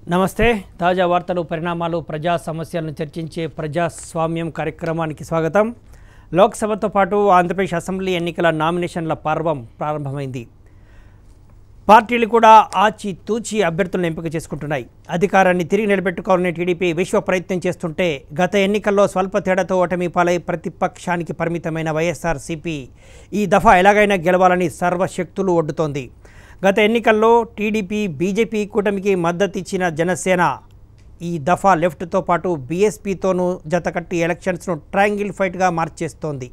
నమస్తే తాజా వార్తలు పరిణామాలు ప్రజా సమస్యలను చర్చించే ప్రజాస్వామ్యం కార్యక్రమానికి స్వాగతం లోక్సభతో పాటు ఆంధ్రప్రదేశ్ అసెంబ్లీ ఎన్నికల నామినేషన్ల పర్వం ప్రారంభమైంది పార్టీలు కూడా ఆచి తూచి అభ్యర్థులను ఎంపిక చేసుకుంటున్నాయి అధికారాన్ని తిరిగి నిలబెట్టుకోవాలని టీడీపీ విశ్వ ప్రయత్నం చేస్తుంటే గత ఎన్నికల్లో స్వల్ప తేడాతో ఓటమి పాలై ప్రతిపక్షానికి పరిమితమైన వైఎస్ఆర్ సిపి ఈ దఫా ఎలాగైనా గెలవాలని సర్వశక్తులు ఒడ్డుతోంది గత ఎన్నికల్లో టీడీపీ బీజేపీ కూటమికి మద్దతిచ్చిన జనసేన ఈ దఫా లెఫ్ట్తో పాటు బీఎస్పీతోనూ జతకట్టి ఎలక్షన్స్ను ట్రయాంగిల్ ఫైట్గా మార్చేస్తోంది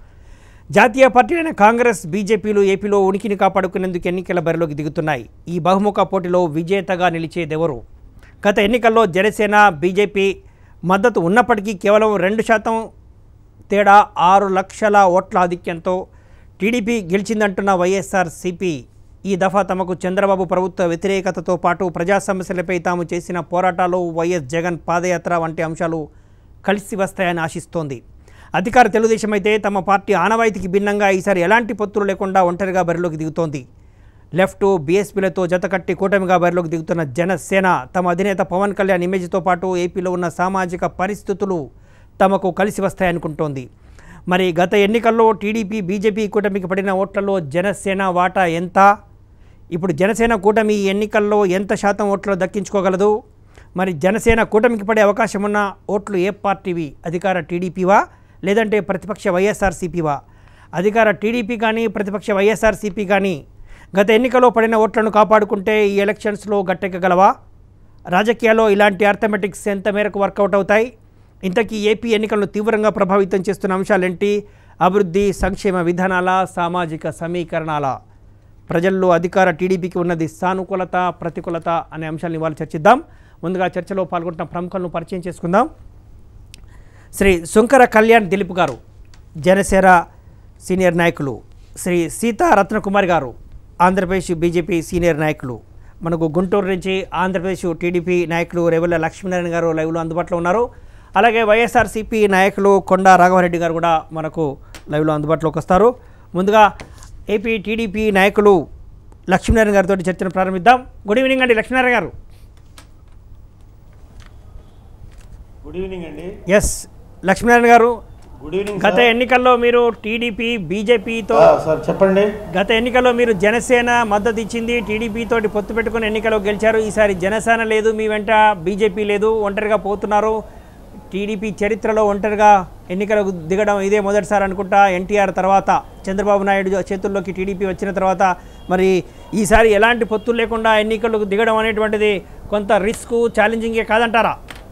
జాతీయ పార్టీలైన కాంగ్రెస్ బీజేపీలు ఏపీలో ఉనికిని కాపాడుకునేందుకు ఎన్నికల బరిలోకి దిగుతున్నాయి ఈ బహుముఖ పోటీలో విజేతగా నిలిచేదెవరు గత ఎన్నికల్లో జనసేన బీజేపీ మద్దతు ఉన్నప్పటికీ కేవలం రెండు శాతం తేడా ఆరు లక్షల ఓట్ల ఆధిక్యంతో టీడీపీ గెలిచిందంటున్న వైఎస్ఆర్ సిపి ఈ దఫా తమకు చంద్రబాబు ప్రభుత్వ వ్యతిరేకతతో పాటు ప్రజా సమస్యలపై తాము చేసిన పోరాటాలు వైఎస్ జగన్ పాదయాత్ర వంటి అంశాలు కలిసి వస్తాయని ఆశిస్తోంది అధికార తెలుగుదేశం అయితే తమ పార్టీ ఆనవాయితీకి భిన్నంగా ఈసారి ఎలాంటి పొత్తులు లేకుండా ఒంటరిగా బరిలోకి దిగుతోంది లెఫ్ట్ బీఎస్పీలతో జతకట్టి కూటమిగా బరిలోకి దిగుతున్న జనసేన తమ అధినేత పవన్ కళ్యాణ్ ఇమేజ్తో పాటు ఏపీలో ఉన్న సామాజిక పరిస్థితులు తమకు కలిసి వస్తాయనుకుంటోంది మరి గత ఎన్నికల్లో టీడీపీ బీజేపీ కూటమికి పడిన ఓట్లలో జనసేన వాటా ఎంత ఇప్పుడు జనసేన కూటమి ఈ ఎన్నికల్లో ఎంత శాతం ఓట్లు దక్కించుకోగలదు మరి జనసేన కూటమికి పడే అవకాశం ఉన్న ఓట్లు ఏ పార్టీవి అధికార టీడీపీవా లేదంటే ప్రతిపక్ష వైఎస్ఆర్సీపీవా అధికార టీడీపీ కానీ ప్రతిపక్ష వైఎస్ఆర్సీపీ కానీ గత ఎన్నికల్లో పడిన ఓట్లను కాపాడుకుంటే ఈ ఎలక్షన్స్లో గట్టెక్కగలవా రాజకీయాల్లో ఇలాంటి అర్థమెటిక్స్ ఎంత మేరకు వర్కౌట్ అవుతాయి ఇంతకీ ఏపీ ఎన్నికలను తీవ్రంగా ప్రభావితం చేస్తున్న అంశాలేంటి అభివృద్ధి సంక్షేమ విధానాల సామాజిక సమీకరణాల ప్రజల్లో అధికార టీడీపీకి ఉన్నది సానుకూలత ప్రతికూలత అనే అంశాలను ఇవాళ చర్చిద్దాం ముందుగా చర్చలో పాల్గొంటున్న ప్రముఖులను పరిచయం చేసుకుందాం శ్రీ శుంకర కళ్యాణ్ దిలీప్ గారు జనసేన సీనియర్ నాయకులు శ్రీ సీతా రత్నకుమార్ గారు ఆంధ్రప్రదేశ్ బీజేపీ సీనియర్ నాయకులు మనకు గుంటూరు నుంచి ఆంధ్రప్రదేశ్ టీడీపీ నాయకులు రేవెల్ల లక్ష్మీనారాయణ గారు లైవ్లో అందుబాటులో ఉన్నారు అలాగే వైఎస్ఆర్సీపీ నాయకులు కొండా రాఘవరెడ్డి గారు కూడా మనకు లైవ్లో అందుబాటులోకి వస్తారు ముందుగా ఏపీ టీడీపీ నాయకులు లక్ష్మీనారాయణ గారితో చర్చను ప్రారంభిద్దాం గుడ్ ఈవినింగ్ అండి లక్ష్మీనారాయణ గారు గుడ్ ఈవినింగ్ అండి yes Lakshminarayana garu good evening గత సార్. ఎన్నికల్లో మీరు టీడీపీ బీజేపీతో ఆ, సార్ చెప్పండి గత ఎన్నికల్లో మీరు జనసేన మద్దతు ఇచ్చింది టీడీపీ తోటి పొత్తు పెట్టుకుని ఎన్నికల్లో గెలిచారు ఈసారి జనసేన లేదు మీ వెంట బీజేపీ లేదు ఒంటరిగా పోతున్నారు టీడీపీ చరిత్రలో ఒంటరిగా ఎన్నికలకు దిగడం ఇదే మొదటిసారి అనుకుంటా ఎన్టీఆర్ తర్వాత చంద్రబాబు నాయుడు చేతుల్లోకి టీడీపీ వచ్చిన తర్వాత మరి ఈసారి ఎలాంటి పొత్తులు లేకుండా ఎన్నికలకు దిగడం అనేటువంటిది కొంత రిస్క్ ఛాలెంజింగే కాదంటారా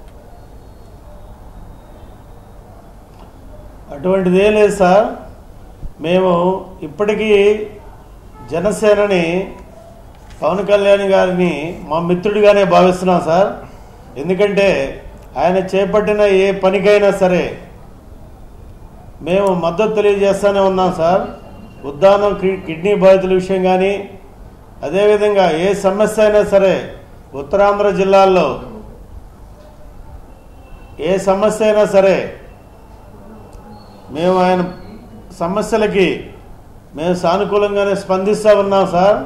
అటువంటిది ఏం లేదు సార్ మేము ఇప్పటికీ జనసేనని పవన్ కళ్యాణ్ గారిని మా మిత్రుడిగానే భావిస్తున్నాం సార్ ఎందుకంటే ఆయన చేపట్టిన ఏ పనికైనా సరే మేము మద్దతు తెలియజేస్తూనే ఉన్నాం సార్ ఉద్దానం కి- కిడ్నీ బాధితుల విషయం కానీ అదేవిధంగా ఏ సమస్య అయినా సరే ఉత్తరాంధ్ర జిల్లాల్లో ఏ సమస్య అయినా సరే మేము ఆయన సమస్యలకి మేము సానుకూలంగానే స్పందిస్తూ ఉన్నాం సార్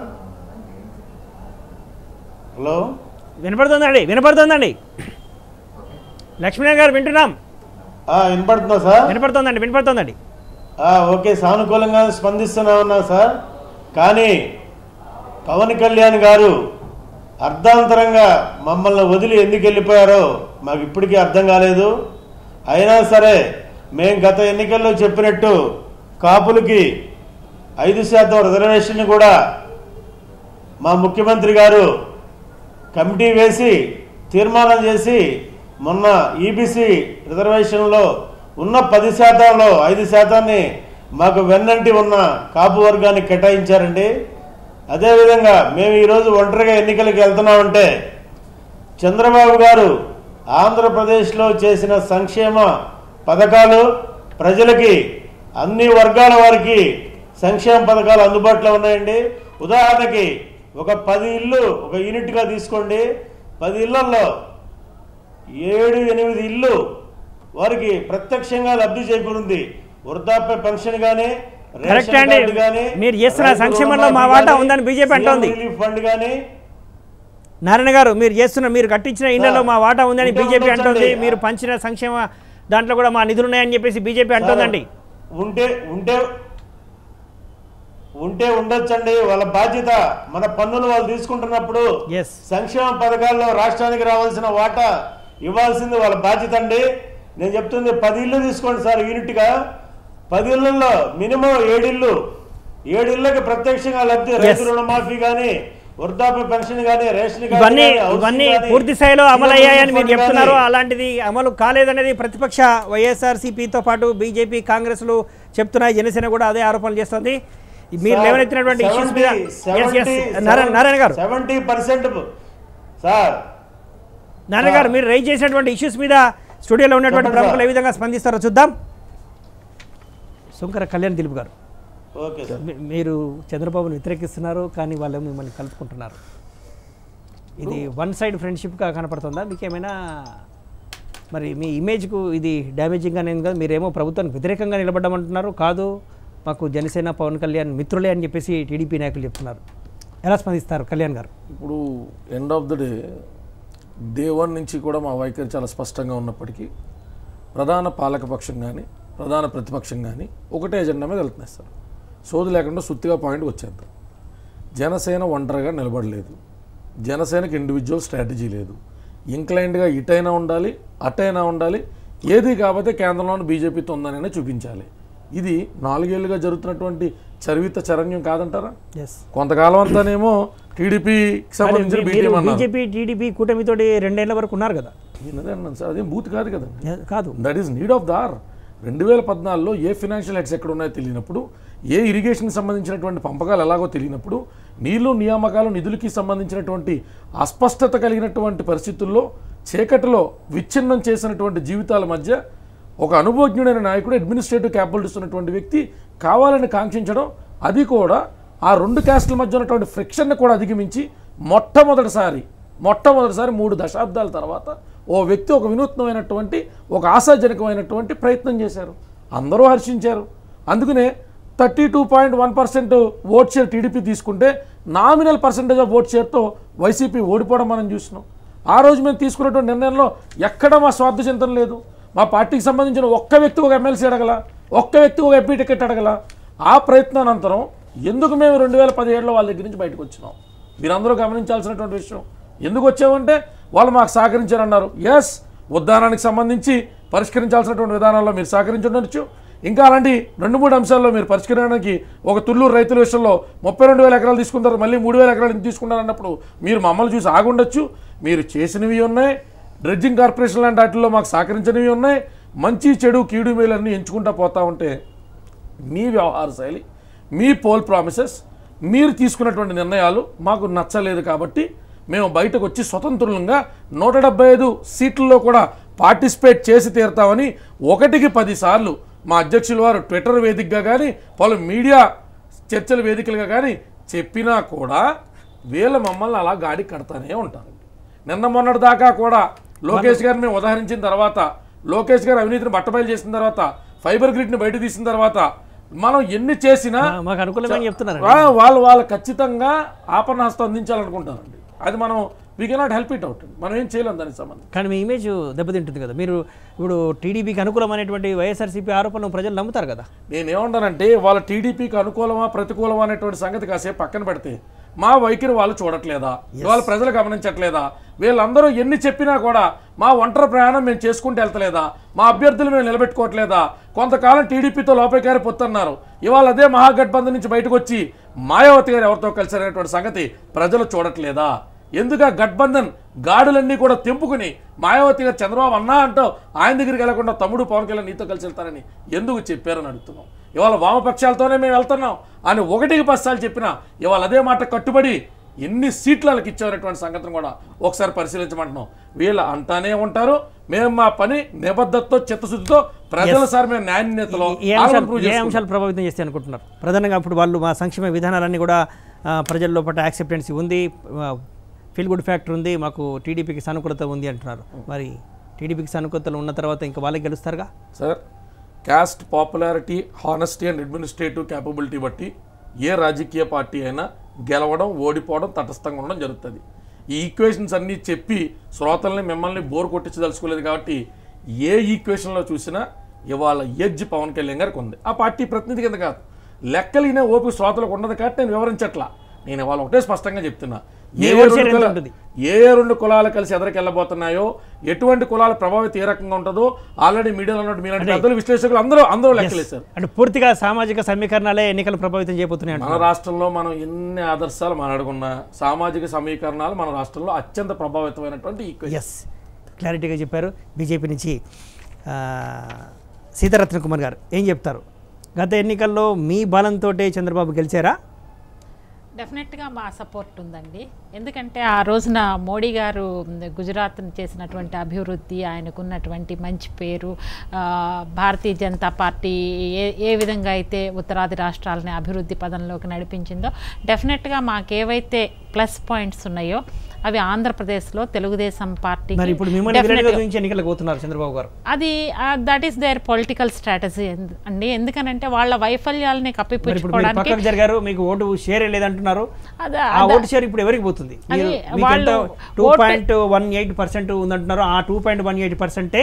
హలో వినపడుతుందండి వినపడుతుందండి లక్ష్మీనారాయణ గారు వింటున్నాం ఆ, వినపడుతుందా సార్ వినపడుతుందండి వినపడుతుందండి ఆ, ఓకే సానుకూలంగా స్పందిస్తూనే ఉన్నా సార్ కానీ పవన్ కళ్యాణ్ గారు అర్ధాంతరంగా మమ్మల్ని వదిలి ఎందుకు వెళ్ళిపోయారో మాకు ఇప్పటికీ అర్థం కాలేదు అయినా సరే మేము గత ఎన్నికల్లో చెప్పినట్టు కాపులకి ఐదు శాతం రిజర్వేషన్ కూడా మా ముఖ్యమంత్రి గారు కమిటీ వేసి తీర్మానం చేసి మొన్న ఈబీసీ రిజర్వేషన్లో ఉన్న పది శాతంలో ఐదు శాతాన్ని మాకు వెన్నంటి ఉన్న కాపు వర్గానికి కేటాయించారండి అదేవిధంగా మేము ఈరోజు ఒంటరిగా ఎన్నికలకు వెళ్తున్నామంటే చంద్రబాబు గారు ఆంధ్రప్రదేశ్లో చేసిన సంక్షేమ పథకాలు ప్రజలకి అన్ని వర్గాల వారికి సంక్షేమ పథకాలు అందుబాటులో ఉన్నాయండి ఉదాహరణకి ఒక పది ఇల్లు ఒక యూనిట్గా తీసుకోండి పది ఇళ్లలో ఏడు ఎనిమిది ఇల్లు వారికి ప్రత్యక్షంగా లబ్ధి చేకూరింది వృద్ధాప్య పెన్షన్ కానీ కరెక్ట్ అండి. మీరు చేస్తున్న సంక్షేమంలో మా వాటా ఉందని బీజేపీ అంటోంది. రిలీఫ్ ఫండ్ కానీ నారాయణ గారు మీరు చేస్తున్న మీరు కట్టించిన ఇళ్లలో మా వాటా ఉందని ఇంకా బీజేపీ అంటుంది ఉండొచ్చండి. మీరు పంచిన సంక్షేమ దాంట్లో కూడా మా నిధులు ఉన్నాయని చెప్పేసి బీజేపీ అంటుందండి ఉంటే ఉంటే ఉంటే ఉండొచ్చండి వాళ్ళ బాధ్యత మన పన్నులు వాళ్ళు తీసుకుంటున్నప్పుడు ఎస్ సంక్షేమ పథకాల్లో రాష్ట్రానికి రావాల్సిన వాటా ఇవ్వాల్సింది వాళ్ళ బాధ్యత అండి నేను చెప్తుంది పది ఇళ్ళు తీసుకోండి సార్ యూనిట్గా పది ఇళ్లలో మినిమం ఏడిళ్ళు ఏడిళ్ళకి ప్రత్యక్షంగా లబ్ధి రైతు రుణమాఫీ కానీ వృద్ధాప్య పెన్షన్ కానీ రేషన్ కార్డు ఇవన్నీ కానీ, హౌసింగ్ ఇవన్నీ కానీ, పూర్తి స్థాయిలో అమలు అయ్యాయని మీరు ఫండ్ చెప్తున్నారు కానీ, అలాంటిది అమలు కాలేదనేది ప్రతిపక్ష వైఎస్ఆర్సీపీతో పాటు బీజేపీ కాంగ్రెస్లు చెప్తున్నాయి జనసేన కూడా అదే ఆరోపణలు చేస్తుంది మీరు సార్, లేవనెత్తినటువంటి ఇష్యూస్ మీద 70, ఎస్ ఎస్ 70, నారాయణ నారాయణ గారు 70% సార్ నారాయణ గారు మీరు రైజ్ చేసినటువంటి ఇష్యూస్ మీద స్టూడియోలో ఉన్నటువంటి చెప్పండి ప్రముఖులు ఏ సార్. విధంగా స్పందిస్తారో చూద్దాం శంకర కళ్యాణ్ దిలీప్ గారు ఓకే సార్ మీ- మీరు చంద్రబాబును వ్యతిరేకిస్తున్నారు కానీ వాళ్ళు మిమ్మల్ని కలుపుకుంటున్నారు ఇది వన్ సైడ్ ఫ్రెండ్షిప్గా కనపడుతుందా మీకేమైనా మరి మీ ఇమేజ్కు ఇది డ్యామేజింగ్ అనేది కాదు మీరేమో ప్రభుత్వానికి వ్యతిరేకంగా నిలబడ్డామంటున్నారు కాదు మాకు జనసేన పవన్ కళ్యాణ్ మిత్రులే అని చెప్పేసి టీడీపీ నాయకులు చెప్తున్నారు ఎలా స్పందిస్తారు కళ్యాణ్ గారు ఇప్పుడు end of the day day one నుంచి కూడా మా వైఖరి చాలా స్పష్టంగా ఉన్నప్పటికీ ప్రధాన పాలకపక్షం కానీ ప్రధాన ప్రతిపక్షం కానీ ఒకటే ఎజెండా మీద వెళ్తున్నాయి సార్ సోది లేకుండా సుత్తిగా పాయింట్కి వచ్చేద్దాం జనసేన ఒంటరిగా నిలబడలేదు జనసేనకి ఇండివిజువల్ స్ట్రాటజీ లేదు ఇంక్లైండ్గా ఇటైనా ఉండాలి అటైనా ఉండాలి ఏది కాకపోతే కేంద్రంలోని బీజేపీతో ఉందనైనా చూపించాలి ఇది నాలుగేళ్లుగా జరుగుతున్నటువంటి చరివిత చరణ్యం కాదంటారా ఎస్ కొంతకాలం అంతానేమో టీడీపీకి సంబంధించిన మీరు బీటీఎం అన్నారు బీజేపీ టీడీపీ కూటమితోటి రెండేళ్ల వరకు ఉన్నారు కదా ఈయనదే అన్నాను సార్ అదేం బూత్ కాదు కదండి ఏ- కాదు that is need of the hour రెండు వేల పద్నాలుగులో ఏ ఫినాన్షియల్ హెడ్స్ ఎక్కడ ఉన్నాయో తెలియనప్పుడు ఏ ఇరిగేషన్కి సంబంధించినటువంటి పంపకాలు ఎలాగో తెలియనప్పుడు నీళ్లు నియామకాలు నిధులకి సంబంధించినటువంటి అస్పష్టత కలిగినటువంటి పరిస్థితుల్లో చీకటిలో విచ్ఛిన్నం చేసినటువంటి జీవితాల మధ్య ఒక అనుభవజ్ఞుడైన నాయకుడు అడ్మినిస్ట్రేటివ్ క్యాపబిలిటీస్ ఉన్నటువంటి వ్యక్తి కావాలని కాంక్షించడం అది కూడా ఆ రెండు క్యాస్ట్ల మధ్య ఉన్నటువంటి ఫ్రిక్షన్ని కూడా అధిగమించి మొట్టమొదటిసారి మొట్టమొదటిసారి మూడు దశాబ్దాల తర్వాత ఓ వ్యక్తి ఒక వినూత్నమైనటువంటి ఒక ఆశాజనకమైనటువంటి ప్రయత్నం చేశారు అందరూ హర్షించారు అందుకనే thirty two point one percent vote share TDP తీసుకుంటే నామినల్ పర్సెంటేజ్ ఆఫ్ ఓట్ షేర్తో వైసీపీ ఓడిపోవడం మనం చూసినాం ఆ రోజు మేము తీసుకున్నటువంటి నిర్ణయంలో ఎక్కడ మా స్వార్థ చింతన లేదు మా పార్టీకి సంబంధించిన ఒక్క వ్యక్తి ఒక ఎమ్మెల్సీ అడగల ఒక్క వ్యక్తి ఒక ఎంపీ టికెట్ అడగల ఆ ప్రయత్నానంతరం ఎందుకు మేము రెండు వేల పదిహేడులో వాళ్ళ దగ్గర నుంచి బయటకు వచ్చినాం మీరందరూ గమనించాల్సినటువంటి విషయం ఎందుకు వచ్చామంటే వాళ్ళు మాకు సహకరించారన్నారు ఎస్ ఉద్దానానికి సంబంధించి పరిష్కరించాల్సినటువంటి విధానాల్లో మీరు సహకరించుండొచ్చు ఇంకా అలాంటి రెండు మూడు అంశాల్లో మీరు పరిష్కరించడానికి ఒక తుళ్ళూరు రైతుల విషయంలో ముప్పై రెండు వేల ఎకరాలు తీసుకుంటారు మళ్ళీ మూడు వేల ఎకరాలు ఎందుకు తీసుకున్నారు అన్నప్పుడు మీరు మమ్మల్ని చూసి ఆగుండొచ్చు మీరు చేసినవి ఉన్నాయి డ్రెడ్జింగ్ కార్పొరేషన్ లాంటి వాటిల్లో మాకు సహకరించినవి ఉన్నాయి మంచి చెడు కీడు మేలన్నీ ఎంచుకుంటా పోతా ఉంటే మీ వ్యవహార శైలి మీ పోల్ ప్రామిసెస్ మీరు తీసుకున్నటువంటి నిర్ణయాలు మాకు నచ్చలేదు కాబట్టి మేము బయటకు వచ్చి స్వతంత్రులంగా నూట డెబ్బై ఐదు సీట్లలో కూడా పార్టిసిపేట్ చేసి తీరుతామని ఒకటికి పదిసార్లు మా అధ్యక్షుల వారు ట్విట్టర్ వేదికగా కానీ పలు మీడియా చర్చల వేదికలుగా కానీ చెప్పినా కూడా వీళ్ళ మమ్మల్ని అలా గాడి కడతానే ఉంటారు నిన్న మొన్నటి దాకా కూడా లోకేష్ గారిని మేము ఉదాహరించిన తర్వాత లోకేష్ గారు అవినీతిని బట్టబయలు చేసిన తర్వాత ఫైబర్ గ్రిడ్ని బయట తీసిన తర్వాత మనం ఎన్ని చేసినా మా- మాకు అనుకూలమని చెప్తున్నారు వా- వాళ్ళు వాళ్ళు ఖచ్చితంగా ఆపన్నహస్తం అందించాలనుకుంటారండి అది మనం we cannot help it out మనం ఏం చేయలేం దానికి సంబంధం కానీ మీ ఇమేజ్ దెబ్బతింటుంది కదా మీరు ఇప్పుడు టీడీపీకి అనుకూలమైనటువంటి వైఎస్ఆర్సీపీ ఆరోపణలు ప్రజలు నమ్ముతారు కదా నేనేమంటానంటే వాళ్ళ టీడీపీకి అనుకూలమా ప్రతికూలమా అనేటువంటి సంగతి కాసేపు పక్కన పెడితే మా వైఖరి వాళ్ళు చూడట్లేదా వాళ్ళ ప్రజలు గమనించట్లేదా వీళ్ళందరూ ఎన్ని చెప్పినా కూడా మా ఒంటరి ప్రయాణం మేము చేసుకుంటూ వెళ్తలేదా మా అభ్యర్థులు మేము నిలబెట్టుకోవట్లేదా కొంతకాలం టీడీపీతో లోపలికారి పొత్తన్నారు ఇవాళ అదే మహాగఠబంధన్ నుంచి బయటకు వచ్చి మాయావతి గారు ఎవరితో కలిసారనేటువంటి సంగతి ప్రజలు చూడట్లేదా ఎందుకు ఆ గఠబంధన్ గాడులన్నీ కూడా తెంపుకుని మాయావతి గారు చంద్రబాబు అన్నా అంటూ ఆయన దగ్గరికి వెళ్లకుండా తమ్ముడు పవన్ కళ్యాణ్ నీతో కలిసి వెళ్తారని ఎందుకు చెప్పారని అడుగుతున్నాం ఇవాళ వామపక్షాలతోనే మేము వెళ్తున్నాం అని ఒకటికి పదిసార్లు చెప్పినా ఇవాళ అదే మాట కట్టుబడి ఎన్ని సీట్లు వాళ్ళకి ఇచ్చారనేటువంటి సంగతిని కూడా ఒకసారి పరిశీలించమంటున్నాం వీళ్ళు అంటానే ఉంటారు మేము మా పని నిబద్ధతతో చిత్తశుద్ధితో ప్రజల సార్ మేము నాణ్యతలో ఏ వాళ్ళని అంశాలు prove ఏ చేసుకుంటాం. అంశాలు ప్రభావితం చేస్తాయి అనుకుంటున్నారు ప్రధానంగా ఇప్పుడు వాళ్ళు మా సంక్షేమ విధానాలన్నీ కూడా ఆ, ప్రజల లోపల యాక్సెప్టెన్సీ ఉంది ఫీల్ గుడ్ ఫ్యాక్టర్ ఉంది మాకు టీడీపీకి సానుకూలత ఉంది అంటున్నారు మరి టీడీపీకి సానుకూలతలు ఉన్న తర్వాత ఇంకా వాళ్ళకి గెలుస్తారుగా sir caste popularity honesty and administrative capability బట్టి ఏ రాజకీయ పార్టీ అయినా గెలవడం ఓడిపోవడం తటస్థంగా ఉండడం జరుగుతుంది ఈ ఈక్వేషన్స్ అన్నీ చెప్పి శ్రోతల్ని మిమ్మల్ని బోర్ కొట్టించదలుచుకోలేదు కాబట్టి ఏ ఈక్వేషన్లో చూసినా ఇవాళ ఎడ్జ్ పవన్ కళ్యాణ్ గారికి ఉంది ఆ పార్టీ ప్రతినిధి కింద కాదు లెక్కలినే ఓపిక శ్రోతలకు ఉండదు కాబట్టి నేను వివరించట్లా నేను ఇవాళ ఒకటే స్పష్టంగా చెప్తున్నా ఏ ఎవరి షేర్ రెండు ఎంత కుల- ఉంటుంది? ఏ ఏ రెండు కులాలు కలిసి ఎదరికెళ్ళబోతున్నాయో ఎటువంటి కులాల ప్రభావితం ఏ రకంగా ఉంటుందో ఆల్రెడీ మీడియాలో ఉన్నట్టు మీలాంటి పెద్దలు విశ్లేషకులు అందరూ అందరూ లెక్కలేశారు అంటే పూర్తిగా సామాజిక సమీకరణాలే ఎన్నికలు ప్రభావితం చేయబోతున్నాయి మన అంటున్నారు. రాష్ట్రంలో మనం ఎన్ని ఆదర్శాలు మాట్లాడుకున్నా సామాజిక సమీకరణాలు మన రాష్ట్రంలో అత్యంత ప్రభావితమైనటువంటి ఈక్వేషన్ ఎస్ క్లారిటీగా చెప్పారు బీజేపీ నుంచి ఆ, సీతారత్న కుమార్ గారు ఏం చెప్తారు గత ఎన్నికల్లో మీ బలంతో చంద్రబాబు గెలిచారా డెఫినెట్గా మా సపోర్ట్ ఉందండి ఎందుకంటే ఆ రోజున మోడీ గారు గుజరాత్ చేసినటువంటి అభివృద్ధి ఆయనకున్నటువంటి మంచి పేరు ఆ, భారతీయ జనతా పార్టీ ఏ ఏ విధంగా అయితే ఉత్తరాది రాష్ట్రాలని అభివృద్ధి పదంలోకి నడిపించిందో డెఫినెట్గా మాకేవైతే ప్లస్ పాయింట్స్ ఉన్నాయో అవి ఆంధ్రప్రదేశ్లో తెలుగుదేశం పార్టీ మరి ఇప్పుడు మిమ్మల్ని విరగడ నుంచి ఎన్నికలకు పోతున్నారు చంద్రబాబు గారు అది that is there political strategy అండి ఎందుకనంటే వాళ్ళ వైఫల్యాలని మరి ఇప్పుడు మీరు కప్పిపుచ్చుకోవడానికి పక్కకు జరిగారు మీకు ఓటు షేర్ లేదంటున్నారు అద- ఆ ఓటు షేర్ ఇప్పుడు ఎవరికి పోతుంది అది టూ వాళ్ళు పాయింట్ వన్ ఎయిట్ పర్సెంట్ ఉందంటున్నారు ఆ టూ పాయింట్ వన్ ఎయిట్ పర్సెంటే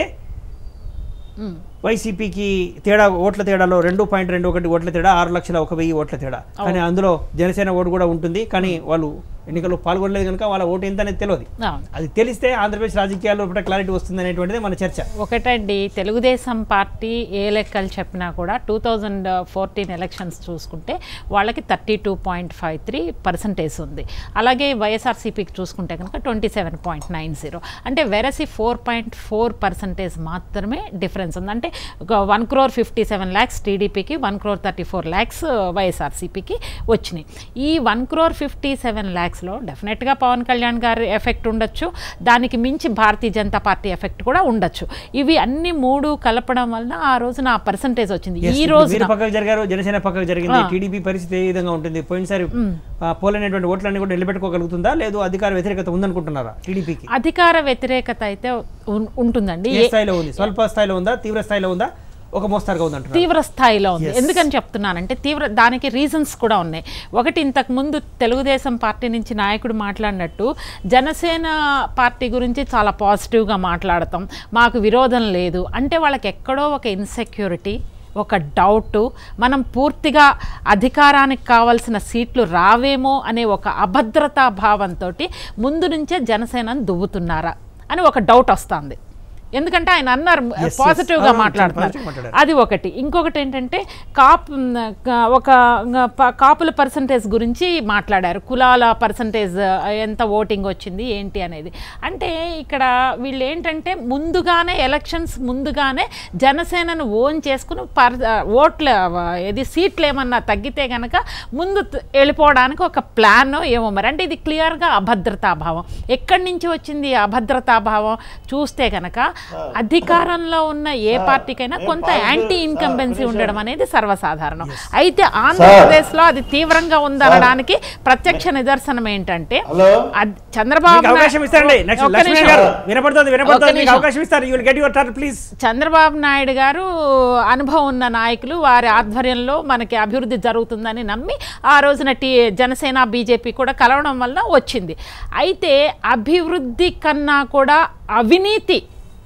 మ్. వైసీపీకి తేడా ఓట్ల తేడాలో రెండు పాయింట్ రెండు ఒకటి ఓట్ల తేడా ఆరు లక్షల ఒక వెయ్యి ఓట్ల తేడా కానీ అందులో జనసేన ఓటు కూడా ఉంటుంది కానీ వాళ్ళు ఎన్నికల్లో పాల్గొనలేదు కనుక వాళ్ళ ఓటు ఎంత అనేది తెలియదు అవును అది తెలిస్తే ఆంధ్రప్రదేశ్ రాజకీయాల్లో ఇప్పుడు క్లారిటీ వస్తుంది అనేటువంటిది మన చర్చ ఒకటండి తెలుగుదేశం పార్టీ ఏ లెక్కలు చెప్పినా కూడా టూ థౌజండ్ ఫోర్టీన్ ఎలక్షన్స్ చూసుకుంటే వాళ్ళకి thirty two point five three percentage ఉంది అలాగే వైఎస్ఆర్సీపీకి చూసుకుంటే కనుక twenty seven point nine zero అంటే వెరసి ఫోర్ పాయింట్ ఫోర్ పర్సంటేజ్ మాత్రమే డిఫరెన్స్ ఉంది అంటే ఒక one crore fifty seven lakhs టీడీపీకి one crore thirty four lakhs వైఎస్ఆర్సీపీకి వచ్చినాయి ఈ వన్ క్రోర్ ఫిఫ్టీ సెవెన్ ల్యాక్స్లో డెఫినెట్గా పవన్ కళ్యాణ్ గారి ఎఫెక్ట్ ఉండొచ్చు దానికి మించి భారతీయ జనతా పార్టీ ఎఫెక్ట్ కూడా ఉండొచ్చు ఇవి అన్ని మూడు కలపడం వలన ఆ రోజున ఆ పర్సంటేజ్ వచ్చింది Yes, ఈ ఇప్పుడు రోజు మీరు పక్కకు జరిగారు జనసేన పక్కకు జరిగింది టీడీపీ పరిస్థితి ఏ విధంగా ఉంటుంది పోయినసారి ఆ, పోలైనటువంటి ఓట్లన్నీ కూడా నిలబెట్టుకోగలుగుతుందా లేదు అధికార వ్యతిరేకత ఉందనుకుంటున్నారా టీడీపీకి అధికార వ్యతిరేకత అయితే ఉన్- ఉంటుందండి ఏ ఏ- స్థాయిలో ఉంది స్వల్ప స్థాయిలో ఉందా తీవ్ర స్థాయిలో ఉందా ఒక మోస్తారుగా ఉందంటున్నారు తీవ్ర స్థాయిలో ఉంది ఎందుకని చెప్తున్నానంటే తీవ్ర దానికి రీజన్స్ కూడా ఉన్నాయి ఒకటి ఇంతకు ముందు తెలుగుదేశం పార్టీ నుంచి నాయకుడు మాట్లాడినట్టు జనసేన పార్టీ గురించి చాలా పాజిటివ్గా మాట్లాడతాం మాకు విరోధం లేదు అంటే వాళ్ళకి ఎక్కడో ఒక ఇన్సెక్యూరిటీ ఒక డౌట్ మనం పూర్తిగా అధికారానికి కావాల్సిన సీట్లు రావేమో అనే ఒక అభద్రతా భావంతో ముందు నుంచే జనసేనను దువ్వుతున్నారా అని ఒక డౌట్ వస్తుంది ఎందుకంటే ఆయన అన్నారు yes. పాజిటివ్గా అవును, మాట్లాడుతున్నారు positive మాట్లాడారు. అది ఒకటి ఇంకొకటి ఏంటంటే కాప్ క- ఒక ప- కాపుల పర్సంటేజ్ గురించి మాట్లాడారు కులాల పర్సంటేజ్ ఎంత ఓటింగ్ వచ్చింది ఏంటి అనేది అంటే ఇక్కడ వీళ్ళు ఏంటంటే ముందుగానే ఎలక్షన్స్ ముందుగానే జనసేనను ఓన్ చేసుకుని పర్ ఓట్ల ఇది సీట్లు ఏమన్నా తగ్గితే కనుక ముందు త- వెళ్ళిపోవడానికి ఒక ప్లాన్ ఏమో మరి అంటే ఇది క్లియర్గా అభద్రతాభావం ఎక్కడి నుంచి వచ్చింది ఈ అభద్రతాభావం చూస్తే కనుక అధికారంలో ఉన్న ఏ పార్టీకైనా కొంత యాంటీ ఇన్కంబెన్సీ ఉండడం అనేది సర్వసాధారణం అయితే ఆంధ్రప్రదేశ్ లో అది తీవ్రంగా ఉందనడానికి ప్రత్యక్ష నిదర్శనం ఏంటంటే హలో అద్- చంద్రబాబు మీకు అవకాశం నాయుడు- ఇస్తారండి నెక్స్ట్ ఒక్క లక్ష్మణ్ నిమిషం. గారు వినపడుతుంది వినపడుతుంది ఒక్క మీకు నిమిషం. అవకాశం ఇస్తారు you will get your turn please Chandrababu Naidu garu అనుభవం ఉన్న నాయకులు వారి ఆధ్వర్యంలో మనకి అభివృద్ధి జరుగుతుందని నమ్మి ఆ రోజున టీ జనసేన బీజేపీ కూడా కలవడం వల్ల వచ్చింది అయితే అభివృద్ధి కన్నా కూడా అవినీతి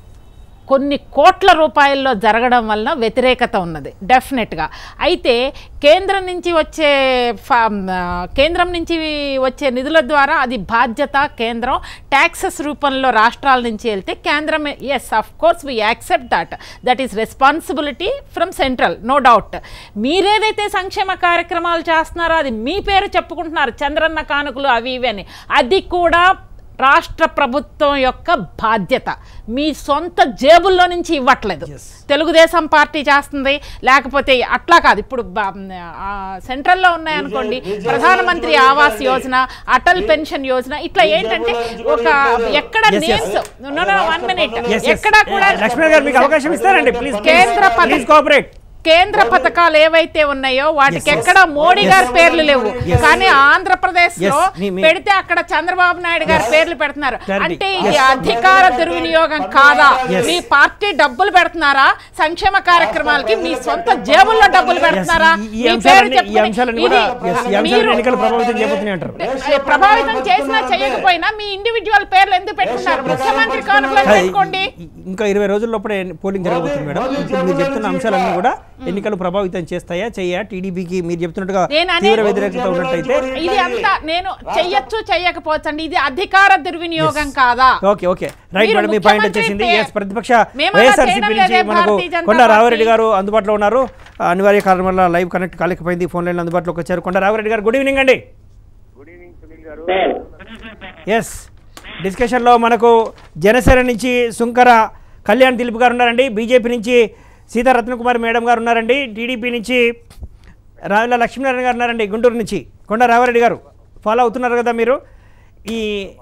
కొన్ని కోట్ల రూపాయల్లో జరగడం వల్ల వ్యతిరేకత ఉన్నది డెఫినెట్గా అయితే కేంద్రం నుంచి వచ్చే ఫా- ఆ, కేంద్రం నుంచి వచ్చే నిధుల ద్వారా అది బాధ్యత కేంద్రం ట్యాక్సెస్ రూపంలో రాష్ట్రాల నుంచి వెళ్తే కేంద్రం yes of course we accept that that is responsibility from central no doubt మీరేదైతే సంక్షేమ కార్యక్రమాలు చేస్తున్నారో అది మీ పేరు చెప్పుకుంటున్నారు చంద్రన్న కానుకలు అవి ఇవి అని అది కూడా రాష్ట్ర ప్రభుత్వం యొక్క బాధ్యత మీ సొంత జేబుల్లో నుంచి ఇవ్వట్లేదు Yes. తెలుగుదేశం పార్టీ చేస్తుంది లేకపోతే అట్లా కాదు ఇప్పుడు బ- ఆ, సెంట్రల్లో ఉన్నాయనుకోండి బీజేపీ ప్రధానమంత్రి నుంచి ఆవాస్ కూడా యోజన అటల్ పెన్షన్ యోజన ఇట్లా బీజేపీ ఏంటంటే నుంచి ఒక కూడా ఇవ్వలేదు. ఎక్కడ Yes, yes. Names one minute Yes, yes. ఎక్కడ కూడా లక్ష్మణ్ గారు మీకు అవకాశం ఇస్తారండి ప్లీజ్ కేంద్ర పథకం- ప్లీజ్ కోఆపరేట్ కేంద్ర పథకాలు ఏవైతే ఉన్నాయో వాటికి ఎక్కడ మోడీ గారి పేర్లు లేవు కానీ ఆంధ్రప్రదేశ్ లో Yes, మీ- మీ- పెడితే అక్కడ చంద్రబాబు నాయుడు గారి పేర్లు పెడుతున్నారు Clarity. అంటే ఇది అధికార దుర్వినియోగం కాదా Yes. మీ పార్టీ డబ్బులు పెడుతున్నారా సంక్షేమ కార్యక్రమాలకి మీ సొంత జేబుల్లో డబ్బులు పెడుతున్నారా Yes, ఈ- ఈ మీ పేరు అంశాలన్నీ- ఈ చెప్పుకుని అంశాలన్నీ ఇది కూడా yes, ఈ అంశాలను మీరు- ఎన్నికలు ప్రభావితం చేయబోతున్నాయి అంటారు ఏ, ప్రభావితం చేసినా చేయకపోయినా మీ ఇండివిజువల్ పేర్లు ఎందుకు పెట్టుకున్నారు ముఖ్యమంత్రి కానుకలు పెట్టుకోండి ఇంకా ఇరవై రోజుల్లోపే పోలింగ్ జరగబోతుంది మేడం ఇప్పుడు మీరు చెప్తున్న అంశాలన్నీ కూడా ఎన్నికలు ప్రభావితం చేస్తాయా చెయ్యా టీడీపీకి మీరు చెప్తున్నట్టుగా నేను అనేది- తీవ్ర వ్యతిరేకత ఉన్నట్టయితే ఇది అంతా నేను చెయ్యొచ్చు చెయ్యకపోవచ్చండి ఇది అధికార దుర్వినియోగం కాదా ఓకే ఓకే రైట్ మీరు మేడం మీ పాయింట్ ముఖ్యమంత్రి వచ్చేసింది అయితే ఎస్ ప్రతిపక్ష మేము అలా వైఎస్ఆర్సీపీ చేయడం నుంచి లేదే మనకు భారతీయ జనతా కొండ పార్టీ. రాఘవరెడ్డి గారు అందుబాటులో ఉన్నారు ఆ, అనివార్య కారణం వల్ల లైవ్ కనెక్ట్ కాలేకపోయింది ఫోన్ లైన్ అందుబాటులోకి వచ్చారు కొండ రాఘవరెడ్డి గారు గుడ్ ఈవినింగ్ అండి good evening Sunil garu yes డిస్కషన్లో మనకు జనసేన నుంచి సుంకర కళ్యాణ్ దిలీప్ గారు ఉన్నారండి బీజేపీ నుంచి సీతా రత్నకుమారి మేడం గారు ఉన్నారండి టీడీపీ నుంచి రావిల లక్ష్మీనారాయణ గారు ఉన్నారండి గుంటూరు నుంచి కొండ రావారెడ్డి గారు ఫాలో అవుతున్నారు కదా మీరు ఈ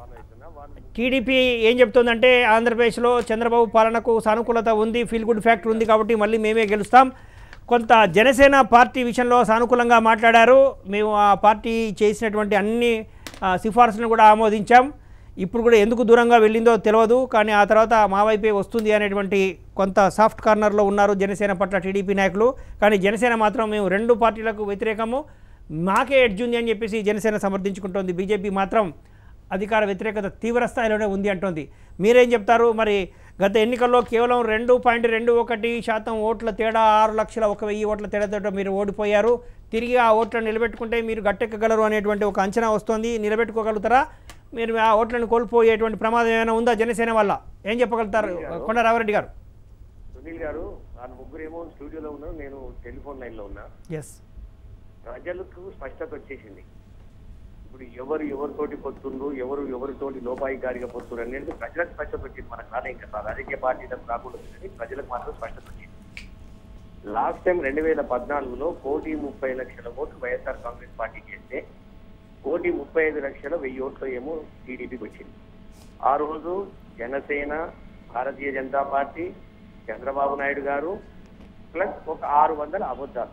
టీడీపీ ఏం చెప్తోందంటే ఆంధ్రప్రదేశ్లో చంద్రబాబు పాలనకు సానుకూలత ఉంది ఫీల్ గుడ్ ఫ్యాక్టర్ ఉంది కాబట్టి మళ్ళీ మేమే గెలుస్తాం కొంత జనసేన పార్టీ విషయంలో సానుకూలంగా మాట్లాడారు మేము ఆ పార్టీ చేసినటువంటి అన్ని ఆ, సిఫార్సులను కూడా ఆమోదించాం ఇప్పుడు కూడా ఎందుకు దూరంగా వెళ్ళిందో తెలియదు కానీ ఆ తర్వాత మా వైపే వస్తుంది అనేటువంటి కొంత సాఫ్ట్ కార్నర్లో ఉన్నారు జనసేన పట్ల టీడీపీ నాయకులు కానీ జనసేన మాత్రం మేము రెండు పార్టీలకు వ్యతిరేకము మాకే ఎడ్జ్ ఉంది అని చెప్పేసి జనసేన సమర్థించుకుంటోంది బీజేపీ మాత్రం అధికార వ్యతిరేకత తీవ్ర స్థాయిలోనే ఉంది అంటోంది మీరేం చెప్తారు మరి గత ఎన్నికల్లో కేవలం రెండు పాయింట్ రెండు ఒకటి శాతం ఓట్ల తేడా ఆరు లక్షల ఒక వెయ్యి ఓట్ల తేడాతో మీరు ఓడిపోయారు తిరిగి ఆ ఓట్లను నిలబెట్టుకుంటే మీరు గట్టెక్కగలరు అనేటువంటి ఒక అంచనా వస్తోంది నిలబెట్టుకోగలుగుతారా మీరు ఆ ఓట్లను కోల్పోయేటువంటి ప్రమాదం ఏమైనా ఉందా జనసేన వల్ల ఏం చెప్పగలుగుతారు కొండ రామరెడ్డి గారు సునీల్ గారు ఆ ముగ్గురు ఏమో స్టూడియోలో ఉన్నారు నేను టెలిఫోన్ లైన్ లో ఉన్నా ఎస్ ప్రజలకు స్పష్టత వచ్చేసింది ఇప్పుడు ఎవరు ఎవరితోటి పొత్తుండ్రు ఎవరు ఎవరితోటి లోపాయికారిగా పొత్తురు అనేది ప్రజలకు స్పష్టత వచ్చింది మనకు రాలే ఇంకా రాజకీయ పార్టీలకు రాకూడదు కానీ ప్రజలకు మాత్రం స్పష్టత వచ్చింది లాస్ట్ టైం రెండు వేల పద్నాలుగులో కోటి ముప్పై లక్షల ఓట్లు వైఎస్ఆర్ కాంగ్రెస్ పార్టీకి వేస్తే కోటి ముప్పై ఐదు లక్షల వెయ్యి ఓట్లు ఏమో టీడీపీకి వచ్చింది ఆ రోజు జనసేన భారతీయ జనతా పార్టీ చంద్రబాబు నాయుడు గారు ప్లస్ ఒక ఆరు వందల అబద్ధాలు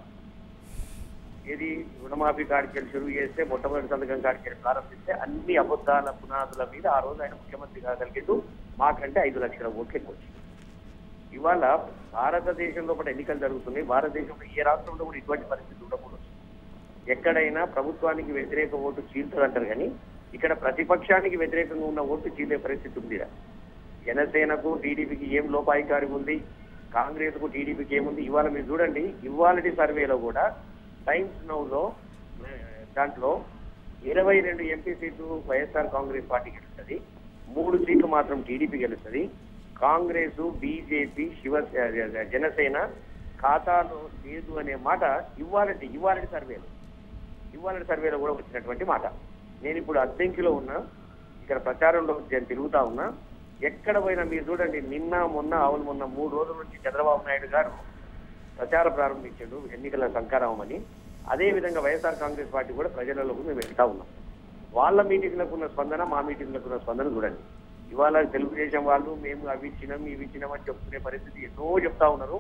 ఇది రుణమాఫీ కార్యక్రమం షురువు చేస్తే మొట్టమొదటి సంతకం కార్యక్రమం ప్రారంభిస్తే అన్ని అబద్ధాల పునాదుల మీద ఆ రోజు ఆయన ముఖ్యమంత్రి కాగలిగిండు మాకంటే ఐదు లక్షల ఓట్లు ఎక్కువ వచ్చింది ఇవాళ భారతదేశంలో కూడా ఎన్నికలు జరుగుతున్నాయి భారతదేశంలో ఏ రాష్ట్రంలో కూడా ఇటువంటి పరిస్థితి ఉండకూడదు ఎక్కడైనా ప్రభుత్వానికి వ్యతిరేక ఓటు చీల్చదంటారు కానీ ఇక్కడ ప్రతిపక్షానికి వ్యతిరేకంగా ఉన్న ఓటు చీలే పరిస్థితి ఉంది ఈడ. జనసేనకు టీడీపీకి ఏం లోపాయికారి ఉంది కాంగ్రెస్ కు టీడీపీకి ఏముంది ఇవాళ మీరు చూడండి ఇవాళటి సర్వేలో కూడా టైమ్స్ నౌలో ఆ, దాంట్లో ఇరవై రెండు ఎంపీ సీట్లు వైఎస్ఆర్ కాంగ్రెస్ పార్టీ గెలుస్తుంది మూడు సీట్లు మాత్రం టీడీపీ గెలుస్తుంది కాంగ్రెస్ బీజేపీ శివ జనసేన ఖాతాలో లేదు అనే మాట ఇవ్వాలంటే ఇవ్వాలంటే సర్వేలో ఇవాళ సర్వేలో కూడా వచ్చినటువంటి మాట నేను ఇప్పుడు అద్దెంకిలో ఉన్నా ఇక్కడ ప్రచారంలో నేను తిరుగుతా ఉన్నా ఎక్కడ పోయినా మీరు చూడండి నిన్న మొన్న అవును మొన్న మూడు రోజుల నుంచి చంద్రబాబు నాయుడు గారు ప్రచారం ప్రారంభించాడు ఎన్నికల సంకారం అని అదే విధంగా వైఎస్ఆర్ కాంగ్రెస్ పార్టీ కూడా ప్రజలలోకి మేము వెళ్తా ఉన్నాం వాళ్ళ మీటింగ్లకు ఉన్న స్పందన మా మీటింగ్లకు ఉన్న స్పందన చూడండి ఇవాళ తెలుగుదేశం వాళ్ళు మేము అవి ఇచ్చినాం ఇవి ఇచ్చినాం అని చెప్పుకునే పరిస్థితి ఎన్నో చెప్తా ఉన్నారు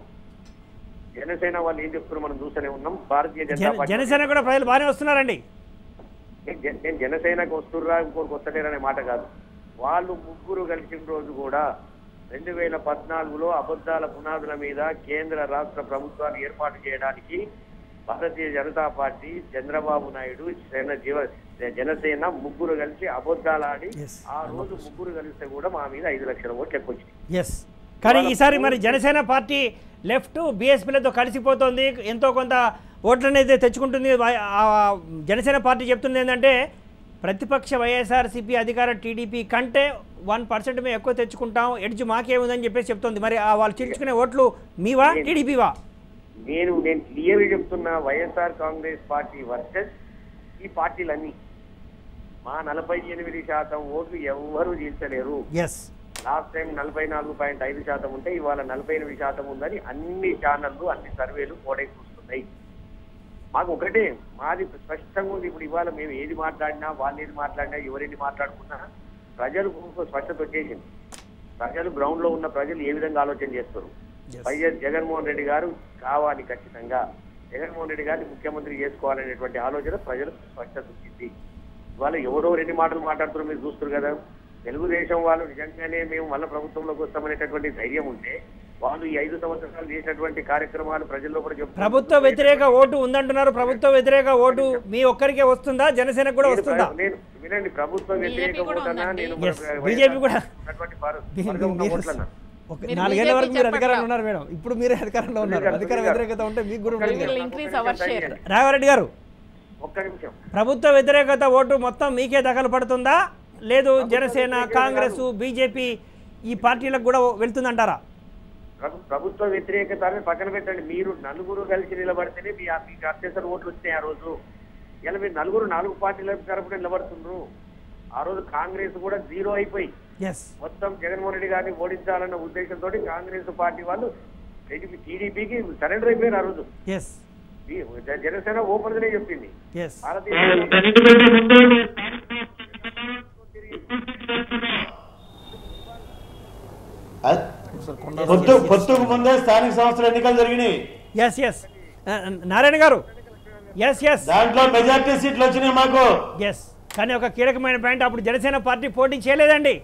జనసేన వాళ్ళు ఏం చెప్తున్నారు మనం చూస్తూనే ఉన్నాం భారతీయ జనతా జన- పార్టీ జనసేన కూడా ప్రజలు బాగానే వస్తున్నారండి నేను జన- నేను జనసేనకు వస్తుర్రా ఇంకోరికి వస్తలేరనే మాట కాదు వాళ్ళు ముగ్గురు కలిసిన రోజు కూడా రెండు వేల పద్నాలుగులో అబద్ధాల పునాదుల మీద కేంద్ర రాష్ట్ర ప్రభుత్వాలు ఏర్పాటు చేయడానికి భారతీయ జనతా పార్టీ చంద్రబాబు నాయుడు జన జీవ జనసేన ముగ్గురు కలిసి అబద్ధాలు ఆడి Yes. ఆ రోజు ముగ్గురు కలిస్తే కూడా మా మీద ఐదు లక్షల ఓట్లు ఎక్కువ వచ్చినాయి ఎస్ కానీ ఈసారి మరి జనసేన పార్టీ లెఫ్ట్ బీఎస్పీలతో కలిసిపోతుంది ఎంతో కొంత ఓట్లను అయితే తెచ్చుకుంటుంది వై- ఆ జనసేన పార్టీ చెప్తుంది ఏంటంటే ప్రతిపక్ష వైఎస్ఆర్సీపీ అధికార టీడీపీ కంటే వన్ పర్సెంట్ మేము ఎక్కువ తెచ్చుకుంటాం ఎడ్జ్ మాకే ఉందని చెప్పేసి చెప్తుంది మరి ఆ వాళ్ళు చీల్చుకునే ఓట్లు మీవా టీడీపీవా నేను నేను క్లియర్ చెప్తున్నా వైఎస్ఆర్ కాంగ్రెస్ పార్టీ వర్సెస్ ఈ పార్టీలన్నీ మా నలభై ఎనిమిది శాతం ఓట్లు ఎవ్వరూ జీల్చలేరు ఎస్ లాస్ట్ టైం నలభై నాలుగు పాయింట్ ఐదు శాతం ఉంటే ఇవాళ నలభై ఎనిమిది శాతం ఉందని అన్ని ఛానళ్లు అన్ని సర్వేలు కోడై చూస్తున్నాయి మాకు ఒకటే మాది స్పష్టంగా ఉంది ఇప్పుడు ఇవాళ మేము ఏది మాట్లాడినా వాళ్ళు ఏది మాట్లాడినా ఎవరేది మాట్లాడుకున్నా ప్రజలకు స్పష్టత వచ్చేసింది ప్రజలు గ్రౌండ్ లో ఉన్న ప్రజలు ఏ విధంగా ఆలోచన చేస్తారు వైఎస్ జగన్మోహన్ రెడ్డి గారు కావాలి ఖచ్చితంగా జగన్మోహన్ రెడ్డి గారిని ముఖ్యమంత్రి చేసుకోవాలనేటువంటి ఆలోచన ప్రజలకు స్పష్టత వచ్చింది ఇవాళ ఎవరో రెండు మాటలు మాట్లాడుతున్నారు మీరు చూస్తారు కదా తెలుగుదేశం వాళ్ళు నిజంగానే మేము మళ్ళీ ప్రభుత్వంలోకి వస్తామనేటటువంటి ధైర్యం ఉంటే వాళ్ళు ఈ ఐదు సంవత్సరాలు చేసినటువంటి కార్యక్రమాలు ప్రజల్లో కూడా చెప్తున్నారు. ప్రభుత్వ వ్యతిరేక ఓటు ఉందంటున్నారు ప్రభుత్వ వ్యతిరేక ఓటు మీ ఒక్కరికే వస్తుందా జనసేనకు కూడా నేను వస్తుందా ప్ర- నేను వినండి ప్రభుత్వ వ్యతిరేక కూడా ఓటనా ఉందండి. నేను Yes, మన- BJP కూడా. ఉన్నటువంటి భారత- మీ- వర్గం ఉన్న మీరు- ఓట్లన్నా. ఒక మీరు నాలుగేళ్ల BJP వరకు మీరు చెప్పట్లా. అధికారంలో ఉన్నారు మేడం ఇప్పుడు మీరే అధికారంలో ఉన్నారు సునీల్ గారు, అధికార సునీల్ గారు. వ్యతిరేకత ఉంటే మీకు కూడా ఒక్క ఉంటుంది నిమిషం, Will increase ఒక్క our నిమిషం share. టైం ఇవ్వండి. రాఘవరెడ్డి గారు ఒక్క నిమిషం ప్రభుత్వ వ్యతిరేకత ఓటు మొత్తం మీకే దఖలు పడుతుందా లేదు జనసేన వ్యతిరేకత కాంగ్రెస్ కాదు. బీజేపీ ఈ పార్టీలకు కూడా వెళ్తుందంటారా ప్రభు- ప్రభుత్వ వ్యతిరేకత అని పక్కన పెట్టండి మీరు నలుగురు కలిసి నిలబడితేనే మీ మీకు అత్యవసర ఓట్లు వచ్చినాయి ఆ రోజు ఇలా మీరు నలుగురు నాలుగు పార్టీల తరపున నిలబడుతున్నారు ఆ రోజు కాంగ్రెస్ కూడా జీరో అయిపోయి ఎస్ మొత్తం జగన్మోహన్ రెడ్డి గారిని ఓడించాలన్న ఉద్దేశంతో కాంగ్రెస్ పార్టీ వాళ్ళు టీడీపీకి సరెండర్ అయిపోయారు ఆ రోజు ఎస్ ఈ జ- జనసేన ఓపెన్ గానే చెప్పింది ఎస్ భారతీయ జనతా అ- పొత్తు పొత్తుకు ముందే స్థానిక సంస్థల ఎన్నికలు జరిగినాయి ఎస్ ఎస్ నారాయణ గారు ఎస్ ఎస్ దాంట్లో మెజార్టీ సీట్లు వచ్చినాయి మాకు ఎస్ కానీ ఒక కీలకమైన పాయింట్ అప్పుడు జనసేన పార్టీ పోటీ చేయలేదండి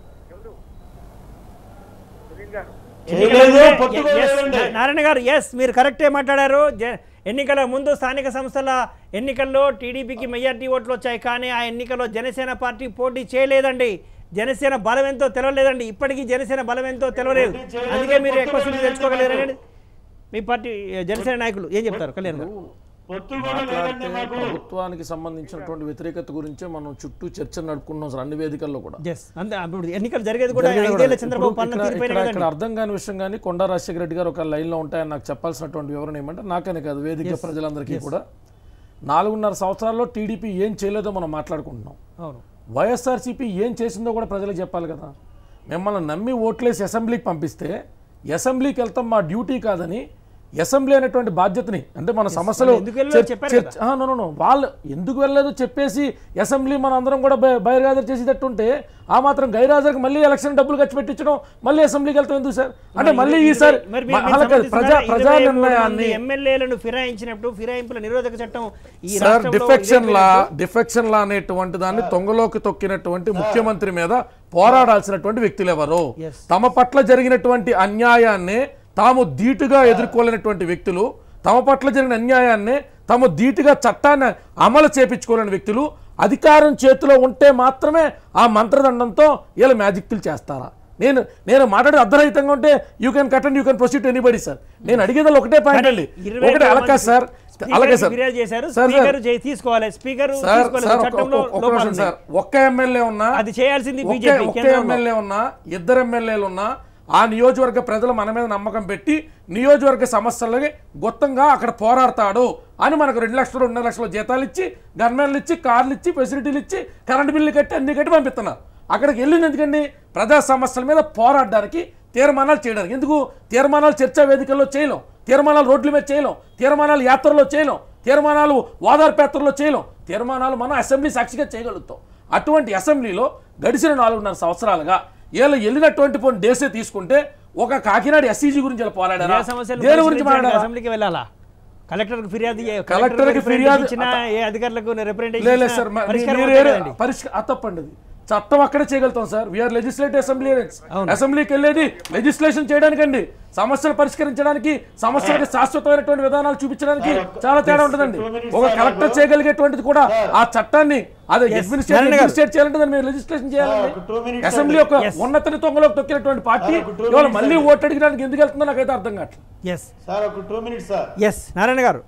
సునీల్ గారు చేయలేదు పొత్తు కూడా Yes, లేదండి. నా- నారాయణ గారు ఎస్ మీరు కరెక్టే మాట్లాడారు జ- ఎన్నికల ముందు స్థానిక సంస్థల ఎన్నికల్లో టీడీపీకి మెజార్టీ ఓట్లు వచ్చాయి కానీ ఆ ఎన్నికల్లో జనసేన పార్టీ పోటీ చేయలేదండి జనసేన బలం ఎంతో తెలవలేదండి ఇప్పటికీ జనసేన బలం ఎంతో తెలవలేదు పోటీ చేయలేదు, అందుకే మీరు ఎక్కువ పొత్తు సీట్లు కూడా తెచ్చుకోగలేరని మీ పార్టీ జనసేన నాయకులు ఏం చెప్తారు కళ్యాణ్ గారు పొత్తు కూడా లేదండి మాట్లాడితే మాకు ప్రభుత్వానికి సంబంధించినటువంటి వ్యతిరేకత గురించే మనం చుట్టూ చర్చ నడుపుకున్నాం సార్ అన్ని వేదికల్లో కూడా ఎస్ అంతే అప్పుడు ఎన్నికలు జరిగేది కూడా జరిగేది ఐదేళ్ల కూడా. చంద్రబాబు ఇప్పుడు పాలన ఇక్కడ- తీరిపోయిన ఇక్కడ- ఇక్కడ కదండి అర్థం కాని విషయం కానీ కొండా రాజశేఖర రెడ్డి గారు ఒక లైన్లో ఉంటాయని నాకు చెప్పాల్సినటువంటి వివరణ ఏమంటే నాకనే కాదు వేదిక ప్రజలందరికీ కూడా నాలుగున్నర సంవత్సరాల్లో టీడీపీ ఏం చేయలేదో మనం మాట్లాడుకుంటున్నాం అవును వైఎస్ఆర్సీపీ ఏం చేసిందో కూడా ప్రజలకు చెప్పాలి కదా మిమ్మల్ని నమ్మి ఓట్లేసి అసెంబ్లీకి పంపిస్తే అసెంబ్లీకి వెళ్తాం మా డ్యూటీ కాదని అసెంబ్లీ అనేటువంటి బాధ్యతని అంటే మన సమస్యలు వాళ్ళు ఎందుకు వెళ్ళలేదో చర్చ- చెప్పారు చర్చ- ఆ, no, no, no. వాళ్ళు ఎందుకు వెళ్ళలేదో చెప్పేసి అసెంబ్లీ మన అందరం కూడా బై- బహిర్హాజరు చేసేటట్టుంటే ఆ మాత్రం గైరాజర్కి మళ్ళీ ఎలక్షన్ డబ్బులు ఖర్చు పెట్టించడం మళ్ళీ అసెంబ్లీకి వెళ్తాం ఎందుకు సార్ అంటే మళ్ళీ ఈసారి మరి మీరు- మ- మీరు అలా కాదు, ప్రజా సమర్థిస్తున్నారా? ప్రజా ఇరవై మూడు మంది నిర్ణయాన్ని ఎమ్మెల్యేలను ఫిరాయించినప్పుడు ఫిరాయింపుల నిరోధక చట్టం ఈ సార్ రాష్ట్రంలో డిఫెక్షన్ ఇదే లా విధంగా- డిఫెక్షన్ లా అనేటువంటి దాన్ని తొంగలోకి తొక్కినటువంటి ముఖ్యమంత్రి మీద పోరాడాల్సినటువంటి వ్యక్తులు ఎవరు Yes. తమ పట్ల జరిగినటువంటి అన్యాయాన్ని తాము ధీటుగా ఎదుర్కోలేనటువంటి వ్యక్తులు తమ పట్ల జరిగిన అన్యాయాన్ని తాము ధీటుగా చట్టాన్ని అమలు చేపించుకోలేని వ్యక్తులు అధికారం చేతిలో ఉంటే మాత్రమే ఆ మంత్రదండంతో వీళ్ళు మ్యాజిక్లు చేస్తారా నేను నేను మాట్లాడే అర్ధరహితంగా ఉంటే you can cut and you can proceed anybody sir నేను అడిగేది ఒకటే పాయింట్ అండి ఇరవై ఒకటే మూడు అలాగే మంది సార్ స్పీకర్కి అలాగే సార్ ఫిర్యాదు చేశారు సార్, సార్. స్పీకర్ చే- తీసుకోవాలి స్పీకర్ సార్ తీసుకోలేదు సార్ ఒక్క- చట్టంలో ఒక్క- ఒక్క లోపాలు నిమిషం ఉన్నాయి. సార్ ఒక్క ఎమ్మెల్యే ఉన్నా అది చేయాల్సింది ఒకే- బీజేపీ ఒకే కేంద్రంలో. ఎమ్మెల్యే ఉన్నా ఇద్దరు ఎమ్మెల్యేలు ఉన్నా ఆ నియోజకవర్గ ప్రజలు మన మీద నమ్మకం పెట్టి నియోజకవర్గ సమస్యలకి గొత్తంగా అక్కడ పోరాడతాడు అని మనకు రెండు లక్షలు రెండున్నర లక్షల జీతాలు ఇచ్చి గన్మెన్లు ఇచ్చి కార్లు ఇచ్చి ఫెసిలిటీలు ఇచ్చి కరెంట్ బిల్లు కట్టి అన్ని కట్టి పంపిస్తున్నారు అక్కడికి వెళ్ళింది ఎందుకండి ప్రజా సమస్యల మీద పోరాడడానికి తీర్మానాలు చేయడానికి ఎందుకు తీర్మానాలు చర్చా వేదికల్లో చేయలేం తీర్మానాలు రోడ్ల మీద చేయలేం తీర్మానాలు యాత్రలో చేయలేం తీర్మానాలు ఓదార్పేత్రలో చేయలేం తీర్మానాలు మనం అసెంబ్లీ సాక్షిగా చేయగలుగుతాం అటువంటి అసెంబ్లీలో గడిచిన నాలుగున్నర సంవత్సరాలుగా వీళ్ళు వెళ్ళినటువంటి పోనీ డేసే తీసుకుంటే ఒక కాకినాడ ఎస్సీజీ గురించి ఇలా పోరాడారా ఏ సమస్యలు దేని గురించి పరిష్కరించడానికి మాట్లాడారా అసెంబ్లీకి వెళ్ళాలా కలెక్టర్కి ఫిర్యాదు చే- కలెక్టర్కి కలెక్టర్కి ఫిర్యాదు- ఇచ్చినా ఏ అధికారులకు లేదు రిప్రజెంటేషన్ సార్ మ- పరిష్కారం మీరు అవుతుంది ఏరే- కదండి. పరిష్క- ఆ తప్పండి అది. చట్టం అక్కడే చేయగలుగుతాం సార్ వీఆర్ లెజిస్లేటివ్ అసెంబ్లీ అవును. అసెంబ్లీకి వెళ్ళేది లెజిస్లేషన్ చేయడానికండి సమస్యలు పరిష్కరించడానికి సమస్యలకి శాశ్వతమైనటువంటి విధానాలు చూపించడానికి సార్, ఒక్క- చాలా తేడా Yes, ఉంటుందండి two minutes, ఒక sir, కలెక్టర్ నాకు. చేయగలిగేటువంటిది కూడా Sir. ఆ చట్టాన్ని అదే Yes, అడ్మినిస్ట్రేట్ నారాయణ గారు. అడ్మినిస్ట్రేట్ చేయాలంటే దాన్ని మీరు లెజిస్లేషన్ ఒక two చేయాలండి minutes అసెంబ్లీ అండి. ఒక Yes. ఉన్నతని తొంగలోకి తొక్కినటువంటి పార్టీ ఒక two ఇవాళ minutes మళ్ళీ అండి. ఓటు అడిగడానికి ఎందుకు వెళ్తుందో నాకైతే అర్థం కావట్లేదు ఎస్ సార్ ఒక two minutes sir yes Narayana garu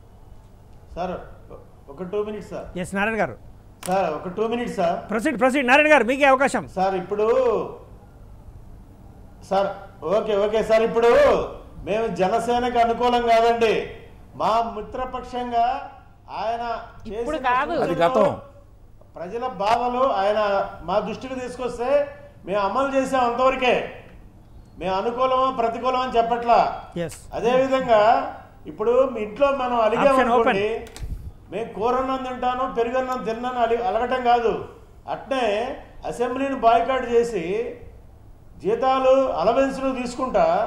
sir ఒక two minutes sir yes Narayana garu sir ఒక two minutes sir proceed proceed Narayana garu మీకే అవకాశం సార్ ఇప్పుడు సార్ ఓకే ఓకే సార్ ఇప్పుడు మేము జనసేనకు అనుకూలం కాదండి మా మిత్రపక్షంగా ఆయన ఇప్పుడు చేసిన కాదు. అది సూచనలు, గతం. ప్రజల బాధలు ఆయన మా దృష్టికి తీసుకొస్తే మేము అమలు చేసాం అంతవరకే మేము అనుకూలమో ప్రతికూలం అని చెప్పట్లా ఎస్ అదే విధంగా ఇప్పుడు మీ ఇంట్లో మనం Option అలిగామనుకోండి మేము కూరన్నం తింటాను పెరుగన్నం తిన్నాను అలి అలగటం కాదు అట్నే అసెంబ్లీని బాయ్కాట్ చేసి జీతాలు అలవెన్సులు తీసుకుంటా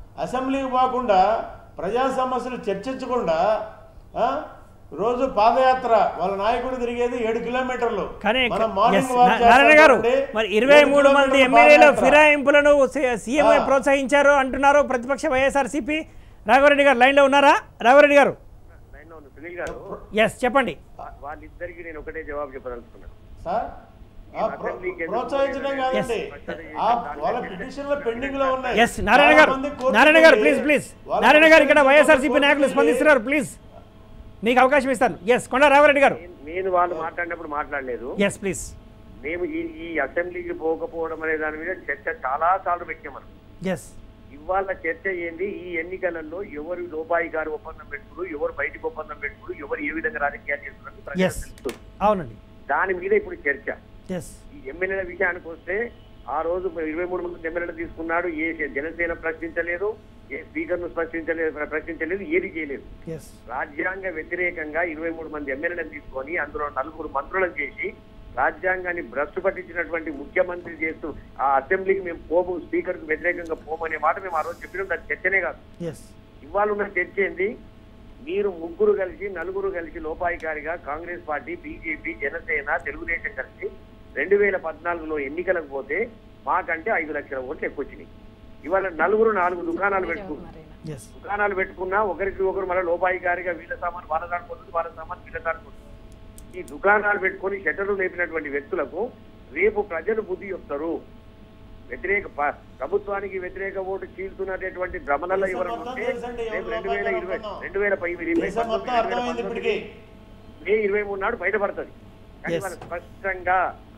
అసెంబ్లీకి పోకుండా ప్రజా సమస్యలు చర్చించకుండా ఆ, రోజు పాదయాత్ర వాళ్ళ నాయకుడు తిరిగేది ఏడు కిలోమీటర్లు కానీ మనం yes, మార్నింగ్ వాక్ నా- నారాయణ గారు చేస్తామండి. మరి ఇరవై ఏడు మూడు మంది కిలోమీటర్ల ఎమ్మెల్యేల పాదయాత్ర. ఫిరాయింపులను సీఎం ఆ. ప్రోత్సహించారు అంటున్నారు ప్రతిపక్ష వైఎస్ఆర్సీపీ రాఘవరెడ్డి గారు లైన్లో ఉన్నారా రాఘవరెడ్డి గారు లైన్లో ఉన్న సునీల్ గారు ఎస్ చెప్పండి వా- వాళ్ళిద్దరికి నేను ఒకటే జవాబు చెప్పదలుచుకున్నాను సార్ ఆ, ప్రో- ప్రోత్సహించడం కాదండి ఆ వాళ్ళ పిటిషన్ల పెండింగ్ లో ఉన్నాయి ఎస్ నారాయణ గారు చాలా మంది కోర్టుకి నారాయణ గారు వెళ్ళి ప్లీజ్ ప్లీజ్ వాళ్ళ నారాయణ గారు ఇక్కడ పిటిషన్లు వైఎస్ఆర్సీపీ కోర్టుకి నాయకులు వెళ్ళి స్పందిస్తున్నారు ప్లీజ్ మీకు అవకాశం ఇస్తాను ఎస్ కొండ రాఘవరెడ్డి గారు నేను- నేను వాళ్ళు మాట్లాడినప్పుడు మాట్లాడలేదు ఎస్ ప్లీజ్ మేము ఈ ఈ అసెంబ్లీకి పోకపోవడం అనే దాని మీద చర్చ చాలా సార్లు పెట్టాం మనం ఎస్ ఇవాళ చర్చ ఏంది ఈ ఎన్నికలలో ఎవరు లోపాయి గారు ఒప్పందం పెట్టుకురు ఎవరు బయటికి ఒప్పందం పెట్టుకురు ఎవరు ఏ విధంగా రాజకీయాలు చేస్తున్నారు ప్రజలకు ఎస్ తెలుసు. అవునండి దాని మీద ఇప్పుడు చర్చ ఎస్ ఈ ఎమ్మెల్యేల విషయానికి వస్తే ఆ రోజు ఇరవై మూడు మంది ఎమ్మెల్యేలు తీసుకున్నాడు ఏ జనసేన ప్రశ్నించలేదు ఏ స్పీకర్ ను ప్రశ్నించలేదు ప్రశ్నించలేదు ఏది చేయలేదు ఎస్ రాజ్యాంగ వ్యతిరేకంగా ఇరవై మూడు మంది ఎమ్మెల్యేలను తీసుకొని అందులో నలుగురు మంత్రులను చేసి రాజ్యాంగాన్ని భ్రష్టు పట్టించినటువంటి ముఖ్యమంత్రి చేస్తూ ఆ అసెంబ్లీకి మేము పోము స్పీకర్ కు వ్యతిరేకంగా పోమనే మాట మేము ఆ రోజు చెప్పినాం దాని చర్చనే కాదు ఎస్ ఇవాళ ఉన్న చర్చ ఏంది మీరు ముగ్గురు కలిసి నలుగురు కలిసి లోపాయికారిగా Congress party BJP Janasena Telugudesam కలిసి రెండు వేల పద్నాలుగులో ఎన్నికలకు పోతే మాకంటే ఐదు లక్షల ఓట్లు ఎక్కువ వచ్చినాయి ఇవాళ నలుగురు నాలుగు దుకాణాలు పెట్టుకున్నారు ఎస్ దుకాణాలు పెట్టుకున్నా ఒకరికి ఒకరు మళ్ళీ లోపాయికారిగా వీళ్ళ సామాన్ వాళ్ళ దాడుకుంటుంది వాళ్ళ సామాన్ వీళ్ళ దాడుకుంటుంది ఈ దుకాణాలు పెట్టుకొని షట్టర్లు లేపినటువంటి వ్యక్తులకు రేపు ప్రజలు బుద్ధి చెప్తారు వ్యతిరేక ప- ప్రభుత్వానికి వ్యతిరేక ఓటు చీల్తున్నటువంటి భ్రమలలో దేశం ఎవరు మొత్తం ఉంటే తెలుసండి, ఎవరు రేపు రెండు వేల లోపాయికారి ఇరవై ఒప్పందం. రెండు వేల పై- ఇరవై దేశం మొత్తం పంతొమ్మిది, రెండు వేల అర్థమైంది పంతొమ్మిది, ఇప్పటికి మే ఇరవై మూడు నాడు బయటపడుతుంది కానీ Yes. వాళ్ళు స్పష్టంగా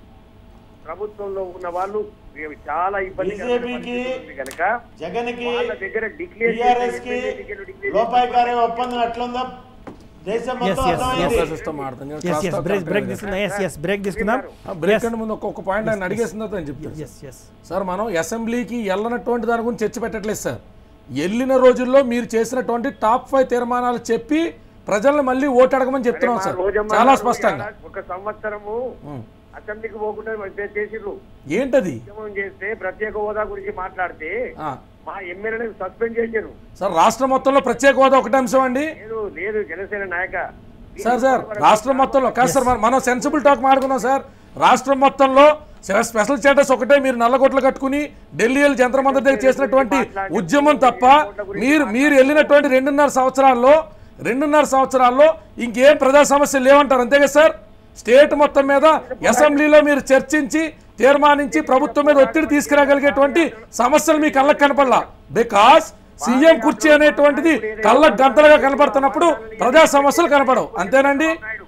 ప్రభుత్వంలో ఉన్న వాళ్ళు చాలా ఇబ్బంది BJP కి కనుక జగన్ కి వాళ్ళ దగ్గర డిక్లేర్ టిఆర్ఎస్ కి లోపాయికారి ఒప్పందం ఎట్లుందో దేశం Yes, మొత్తం yes, అర్థమైంది yes. సిస్టమ్ మారుతుంది ఎస్ ఎస్ బ్రేక్ బ్రేక్ తీసుకుందాం ఎస్ ఎస్ బ్రేక్ తీసుకుందాం బ్రేక్ కంటే ముందు ఒక్కొక్క పాయింట్ ఆయన అడిగేసిన తర్వాత నేను చెప్తాను ఎస్ ఎస్ సార్ మనం అసెంబ్లీకి వెళ్ళనటువంటి దాని గురించి చర్చ పెట్టట్లేదు సార్ వెళ్ళిన రోజుల్లో మీరు చేసినటువంటి టాప్ ఫైవ్ తీర్మానాలు చెప్పి ప్రజల్ని మళ్ళీ ఓటు అడగమని చెప్తున్నాం సార్ చాలా స్పష్టంగా ఒక సంవత్సరము ఉం. అసెంబ్లీకి పోకుండా చేసిర్రు ఏంటది ఉద్యమం చేస్తే ప్రత్యేక హోదా గురించి మాట్లాడితే ఆ, మా ఎమ్మెల్యేని సస్పెండ్ చేశారు సార్ రాష్ట్ర మొత్తంలో ప్రత్యేక హోదా ఒకటే అంశం అండి లేదు లేదు జనసేన నాయక సార్ సార్ రాష్ట్రం మొత్తంలో కాదు సార్ మనం- మనం సెన్సిబుల్ టాక్ మాడుకున్నాం సార్ రాష్ట్రం మొత్తంలో స్పె- స్పెషల్ స్టేటస్ ఒకటే మీరు నల్లగొట్లు కట్టుకుని ఢిల్లీ వెళ్ళి జంతర్ మంతర్ దగ్గర చేసినటువంటి ఉద్యమం తప్ప మీరు మీరు వెళ్ళినటువంటి రెండున్నర సంవత్సరాల్లో రెండున్నర సంవత్సరాల్లో ఇంకేం ప్రజా సమస్యలు లేవంటారు అంతే కదా సార్ స్టేట్ మొత్తం మీద అసెంబ్లీలో మీరు చర్చించి తీర్మానించి ప్రభుత్వం మీద ఒత్తిడి తీసుకురాగలిగేటువంటి సమస్యలు మీ కళ్ళకు కనపడలా బికాస్ సీఎం కుర్చీ అనేటువంటిది కళ్ళ గంతలుగా కనపడుతున్నప్పుడు ప్రజా సమస్యలు కనపడవు అంతేనండి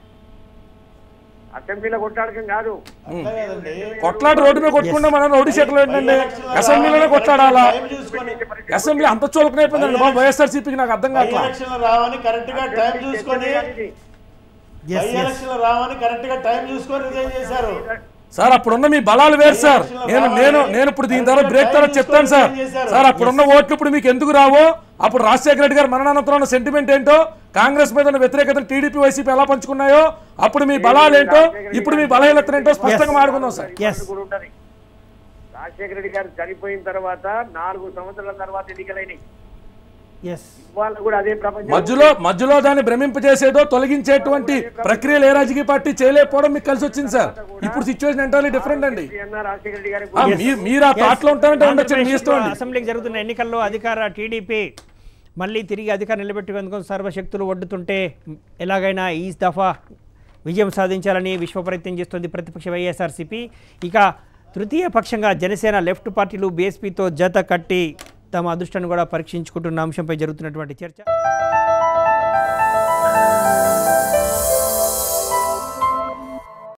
అసెంబ్లీలో కొట్టాడకం కాదు అట్లా కాదండి కొట్లాట రోడ్డు మీద కొట్టుకుంటే మనం రౌడీ షీట్లు ఏంటండి అసెంబ్లీలోనే కొట్లాడాలా టైం చూసుకొని అసెంబ్లీ అంత చులకనైపోయిందండి బాబు వైఎస్ఆర్సీపీకి నాకు అర్థం బై కావట్లా ఎలక్షన్లు రావని కరెక్ట్ గా టైం చూసుకొని బై ఎస్ ఎస్ ఎలక్షన్లు రావని కరెక్ట్ గా టైం చూసుకొని రిజైన్ చేశారు సార్ అప్పుడున్న మీ బలాలు వేరు సార్ నేను నేను నేను ఇప్పుడు దీని తర్వాత బ్రేక్ తర్వాత చెప్తాను సార్ సార్ అప్పుడున్న ఓట్లు ఇప్పుడు మీకు ఎందుకు రావో అప్పుడు రాజశేఖర రెడ్డి గారు మరణానంతరం ఉన్న సెంటిమెంట్ ఏంటో కాంగ్రెస్ మీద ఉన్న వ్యతిరేకతను టీడీపీ వైసీపీ ఎలా పంచుకున్నాయో అప్పుడు మీ బలాలు ఏంటో ఇప్పుడు మీ బలహీనతలు ఏంటో స్పష్టంగా మాడుకుందాం సార్ Yes. కూడా ఉంటది రాజశేఖర రెడ్డి గారు చనిపోయిన తర్వాత నాలుగు సంవత్సరాల తర్వాత ఎన్నికలైనవి ఎస్ ఇవాళ కూడా అదే ప్రపంచం మధ్యలో మధ్యలో దాన్ని భ్రమింపజేసేదో తొలగించేటువంటి ప్రక్రియలు ఏ రాజకీయ పార్టీ చేయలేకపోవడం మీకు కలిసి వచ్చింది సార్ ఇప్పుడు సిచ్యువేషన్ ఎంటర్లీ డిఫరెంట్ అండి అన్న రాజశేఖర రెడ్డి గారి ఆ, మీరు మీరు ఆ థాట్లో ఉంటారంటే ఉండొచ్చు మీ ఇష్టం అండి అసెంబ్లీకి జరుగుతున్న ఎన్నికల్లో అధికార టీడీపీ మళ్ళీ తిరిగి అధికారం నిలబెట్టుకుందుకు సర్వశక్తులు ఒడ్డుతుంటే ఎలాగైనా ఈ దఫా విజయం సాధించాలని విశ్వ ప్రయత్నం చేస్తుంది ప్రతిపక్ష వైఎస్ఆర్సీపీ ఇక తృతీయ పక్షంగా జనసేన లెఫ్ట్ పార్టీలు బీఎస్పీతో జత కట్టి తమ అదృష్టాన్ని కూడా పరీక్షించుకుంటున్న అంశంపై జరుగుతున్నటువంటి చర్చ